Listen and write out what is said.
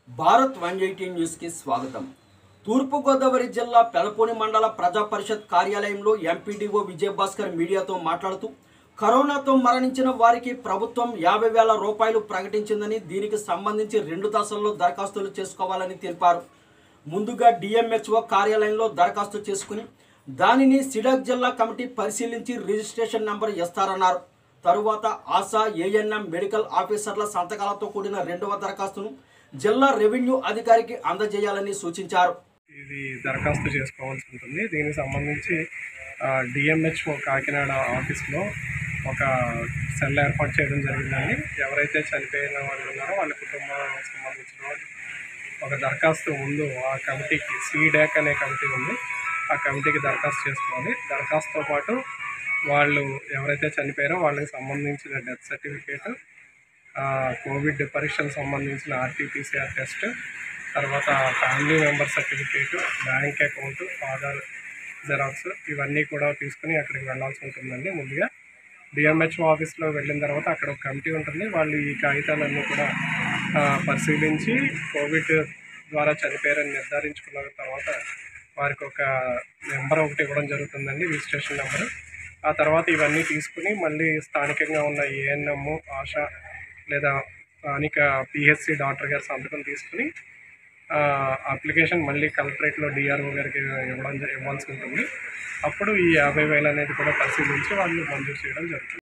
Bharat one eighty న్యూస్కి స్వాగతం తూర్పుగోదావరి జిల్లా పెలపూని మండల ప్రజా పరిషత్ కార్యాలయంలో ఎంపీడీఓ విజయభాస్కర్ మీడియాతో మాట్లాడుతూ కరోనాతో మరణించిన వారికి ప్రభుత్వం యాభై వేల రూపాయలు ప్రకటించిందని దీనికి సంబంధించి రెండు దశల్లో దరఖాస్తులు చేసుకోవాలని తెలిపారు ముందుగా డిఎంహెచ్ఓ కార్యాలయంలో దరఖాస్తు చేసుకుని దానిని సిడాక్ జిల్లా కమిటీ పరిశీలించి రిజిస్ట్రేషన్ నంబర్ ఇస్తారన్నారు తరువాత ఆశా ఏఎన్ఎం మెడికల్ ఆఫీసర్ల సంతకాలతో కూడిన రెండవ దరఖాస్తును జిల్లా రెవెన్యూ అధికారికి అందజేయాలని సూచించారు ఇది దరఖాస్తు చేసుకోవాల్సి ఉంటుంది దీనికి సంబంధించి డిఎంహెచ్ఓ కాకినాడ ఆఫీస్లో ఒక సెల్ ఏర్పాటు చేయడం జరిగిందండి ఎవరైతే చనిపోయిన వాళ్ళు ఉన్నారో వాళ్ళ కుటుంబానికి సంబంధించిన వాళ్ళు ఒక దరఖాస్తు ముందు ఆ కమిటీకి సీడాక్ అనే కమిటీ ఉంది ఆ కమిటీకి దరఖాస్తు చేసుకోవాలి దరఖాస్తుతో పాటు వాళ్ళు ఎవరైతే చనిపోయారో వాళ్ళకి సంబంధించిన డెత్ సర్టిఫికేట్ కోవిడ్ పరీక్షలకు సంబంధించిన ఆర్టీపీసీఆర్ టెస్ట్ తర్వాత family member certificate bank account Aadhaar xerox ఇవన్నీ కూడా తీసుకుని అక్కడికి వెళ్ళాల్సి ఉంటుందండి ముందుగా డిఎంహెచ్ఓ ఆఫీస్లో వెళ్ళిన తర్వాత అక్కడ ఒక కమిటీ ఉంటుంది వాళ్ళు ఈ కాగితాలన్నీ కూడా ఆ, పరిశీలించి కోవిడ్ ద్వారా చనిపోయారని నిర్ధారించుకున్న తర్వాత వారికి ఒక నెంబర్ ఒకటి ఇవ్వడం జరుగుతుందండి రిజిస్ట్రేషన్ నెంబర్ ఆ తర్వాత ఇవన్నీ తీసుకుని మళ్ళీ స్థానికంగా ఉన్న ఏఎన్ఎం ఆశా లేదా స్థానిక పిహెచ్సి డాక్టర్ గారి సంతకం తీసుకుని ఆ, అప్లికేషన్ మళ్ళీ కలెక్టరేట్లో డిఆర్ఓ గారికి ఇవ్వడం జ- ఇవ్వాల్సి ఉంటుంది అప్పుడు ఈ యాభై వేలు అనేది కూడా పరిశీలించి వాళ్ళు మంజూరు చేయడం జరుగుతుంది